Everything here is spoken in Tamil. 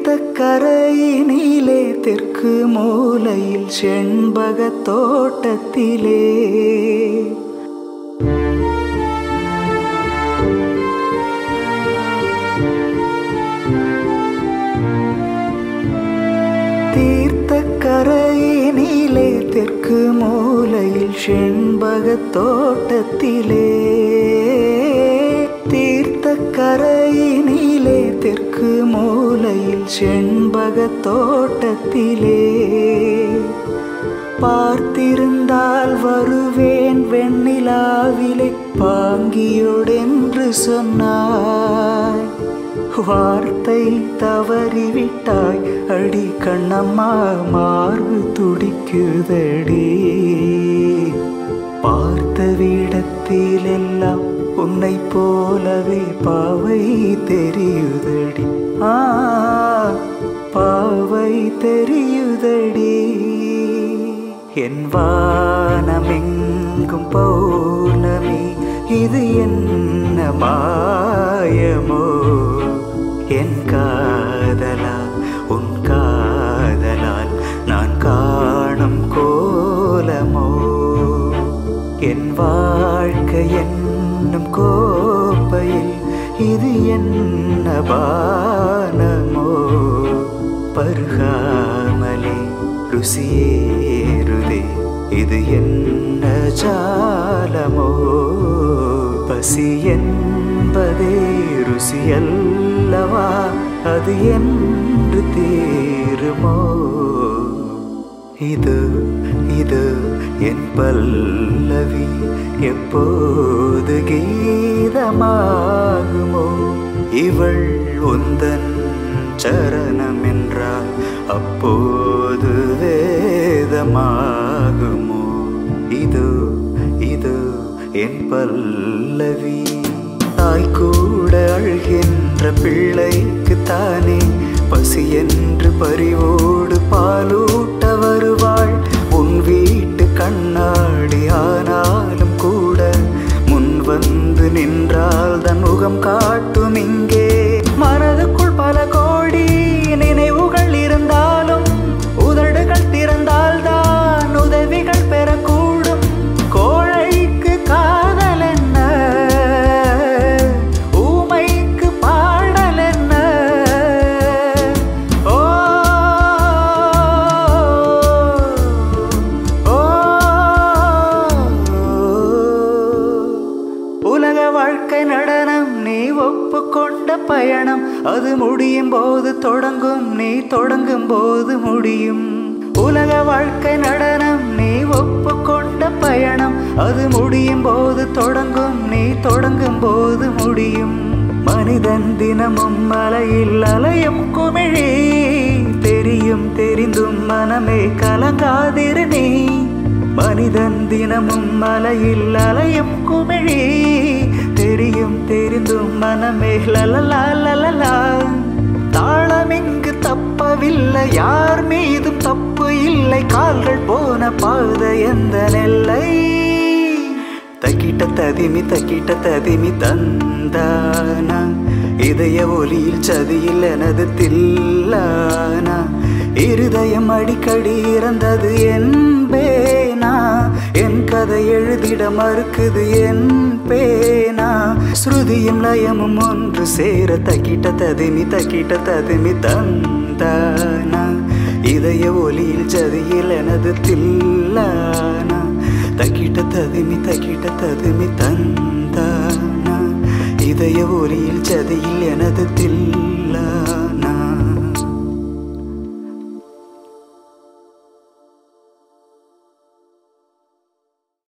தீர்த்த கரையினிலே தெற்கு மூலையில் செண்பக தோட்டத்திலே தீர்த்த கரையினிலே தெற்கு மூலையில் செண்பக தோட்டத்திலே தீர்த்த கரையினிலே தெற்கு மூலையில் செண்பக தோட்டத்திலே பார்த்திருந்தால் வருவேன் வெண்ணிலாவிலே பாங்கியோடென்று சொன்னாய் வார்த்தை தவறிவிட்டாய் அடி கண்ணம்மா மார்பு துடிக்குதடி பார்த்த விடத்திலெல்லாம் உன்னை போலவே பாவை தெரியுதடி ஆ பாவை தெரியுதடி என் வானமெங்கும் பௌர்ணமி இது என்ன மாயமோ என் காதலா உன் காதலால் நான் காணும் கோலமோ என் வாழ்க்கை என்னும் கோப்பையில் இது என்ன பானமோ பருகாமலே ருசியேறுதே இது என்ன ஜாலமோ பசி என்பதே ருசியல்லவா அது என்று தீருமோ இது இது என் பல்லவி எப்போது கீதமாகுமோ இவள் உந்தன் சரணம் என்றால் அப்போது வேதமாகுமோ இது இது என் பல்லவி தாய் கூட அழுகின்ற பிள்ளைக்கு தானே பசி என்று பறிவோடு பாலூட்ட வருவாள் உன் வீட்டு கண்ணாடி ஆனாலும் கூட முன் வந்து நின்றால் தன் முகம் காட்டும் இங்கே மனதுக்குள் பல கோடி நினைவுகள் இருந்தாலும் உதடுகள் திறந்தால் தான் உதவிகள் பெறக்கூடும் கோழைக்கு காதல் என்ன ஊமைக்கு பாடல் என்ன ஓ ஓ உலக வாழ்க்கை நடனம் நீ ஒப்புக்கொண்ட பயணம் அது முடியும் போது தொடங்கும் நீ தொடங்கும் போது முடியும் உலக வாழ்க்கை நடனம் நீ ஒப்புக்கொண்ட பயணம் அது முடியும் போது தொடங்கும் நீ தொடங்கும் போது முடியும் மனிதன் தினமும் மலையில் அலையும் குமிழி தெரியும் தெரிந்தும் மனமே கலங்காதிரு நீ மனிதன் தினமும் மலையில் அலையும் குமிழி தெரியும் தெரிந்தும் மனமே லலலா லலலா தாளம் இங்கு தப்பவில்லை யார் மீதும் தப்பு இல்லை கால்கள் போன பாதை எந்த நெல்லை தக்கிட்ட ததிமி தக்கிட்ட ததிமி தந்தானா இதய ஒலியில் சதியில் எனது தில்லானா இருதயம் அடிக்கடி இறந்தது என் பேனா என் கதை எழுதிட மறுக்குது என் பேனா ஸ்ருதியும் லயமும் ஒன்று சேர தக்கிட்ட ததிமி தக்கிட்ட ததிமி தந்தானா இதய ஒலியில் சதியில் எனது தில்லானா தக்கிட்ட ததுமி தக்கிட்ட ததுமி தந்தானா இதய ஒலியில் சதியில் எனது தில்